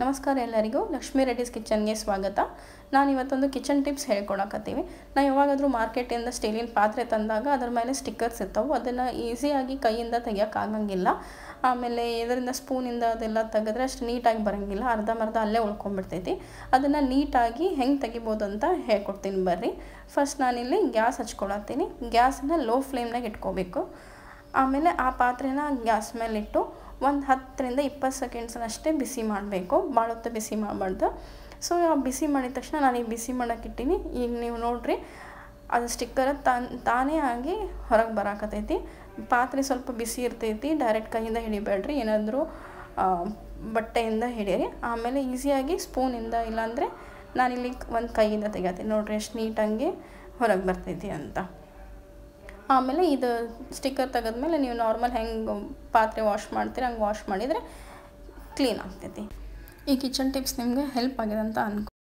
ನಮಸ್ಕಾರ ಎಲ್ಲರಿಗೂ ಲಕ್ಷ್ಮೀ ರೆಡ್ಡಿಸ್ ಕಿಚನ್ಗೆ ಸ್ವಾಗತ ನಾನು ಇವತ್ತೊಂದು ಕಿಚನ್ ಟಿಪ್ಸ್ ಹೇಳ್ಕೊಡಕತ್ತೀವಿ ನಾವು ಯಾವಾಗಾದರೂ ಮಾರ್ಕೆಟಿಂದ ಸ್ಟೀಲಿನ ಪಾತ್ರೆ ತಂದಾಗ ಅದ್ರ ಮೇಲೆ ಸ್ಟಿಕ್ಕರ್ಸ್ ಇರ್ತಾವೆ ಅದನ್ನು ಈಸಿಯಾಗಿ ಕೈಯಿಂದ ತೆಗಿಯೋಕ್ಕಾಗಂಗಿಲ್ಲ ಆಮೇಲೆ ಇದರಿಂದ ಸ್ಪೂನಿಂದ ಅದೆಲ್ಲ ತೆಗೆದ್ರೆ ಅಷ್ಟು ನೀಟಾಗಿ ಬರೋಂಗಿಲ್ಲ ಅರ್ಧಂಬರ್ಧ ಅಲ್ಲೇ ಉಳ್ಕೊಂಡ್ಬಿಡ್ತೈತಿ ಅದನ್ನು ನೀಟಾಗಿ ಹೆಂಗೆ ತೆಗಿಬೋದು ಅಂತ ಹೇಳ್ಕೊಡ್ತೀನಿ ಬರ್ರಿ ಫಸ್ಟ್ ನಾನಿಲ್ಲಿ ಗ್ಯಾಸ್ ಹಚ್ಕೊಳತ್ತೀನಿ ಗ್ಯಾಸನ್ನ ಲೋ ಫ್ಲೇಮ್ನಾಗ ಇಟ್ಕೋಬೇಕು ಆಮೇಲೆ ಆ ಪಾತ್ರೆನ ಗ್ಯಾಸ್ ಮೇಲೆ ಇಟ್ಟು ಒಂದು ಹತ್ತರಿಂದ ಇಪ್ಪತ್ತು ಸೆಕೆಂಡ್ಸ್ನಷ್ಟೇ ಬಿಸಿ ಮಾಡಬೇಕು ಭಾಳ ಹೊತ್ತು ಬಿಸಿ ಮಾಡಬಾರ್ದು ಸೊ ಆ ಬಿಸಿ ಮಾಡಿದ ತಕ್ಷಣ ನಾನು ಈಗ ಬಿಸಿ ಮಾಡೋಕೆ ಇಟ್ಟೀನಿ ಈಗ ನೀವು ನೋಡಿರಿ ಅದು ಸ್ಟಿಕ್ಕರ್ ತಾನ್ ತಾನೇ ಆಗಿ ಹೊರಗೆ ಬರಾಕತೈತಿ ಪಾತ್ರೆ ಸ್ವಲ್ಪ ಬಿಸಿ ಇರ್ತೈತಿ ಡೈರೆಕ್ಟ್ ಕೈಯಿಂದ ಹಿಡಿಬೇಡ್ರಿ ಏನಾದರೂ ಬಟ್ಟೆಯಿಂದ ಹಿಡೀರಿ ಆಮೇಲೆ ಈಸಿಯಾಗಿ ಸ್ಪೂನಿಂದ ಇಲ್ಲಾಂದರೆ ನಾನಿಲ್ಲಿ ಒಂದು ಕೈಯಿಂದ ತೆಗಿತೀನಿ ನೋಡಿರಿ ಎಷ್ಟು ನೀಟಾಗಿ ಹೊರಗೆ ಬರ್ತೈತಿ ಅಂತ ಆಮೇಲೆ ಇದು ಸ್ಟಿಕ್ಕರ್ ತೆಗೆದ್ಮೇಲೆ ನೀವು ನಾರ್ಮಲ್ ಹೆಂಗೆ ಪಾತ್ರೆ ವಾಶ್ ಮಾಡ್ತೀರಿ ಹಂಗೆ ವಾಶ್ ಮಾಡಿದರೆ ಕ್ಲೀನ್ ಆಗ್ತೈತಿ ಈ ಕಿಚನ್ ಟಿಪ್ಸ್ ನಿಮಗೆ ಹೆಲ್ಪ್ ಆಗಿದೆ ಅಂತ ಅನ್ಕೊ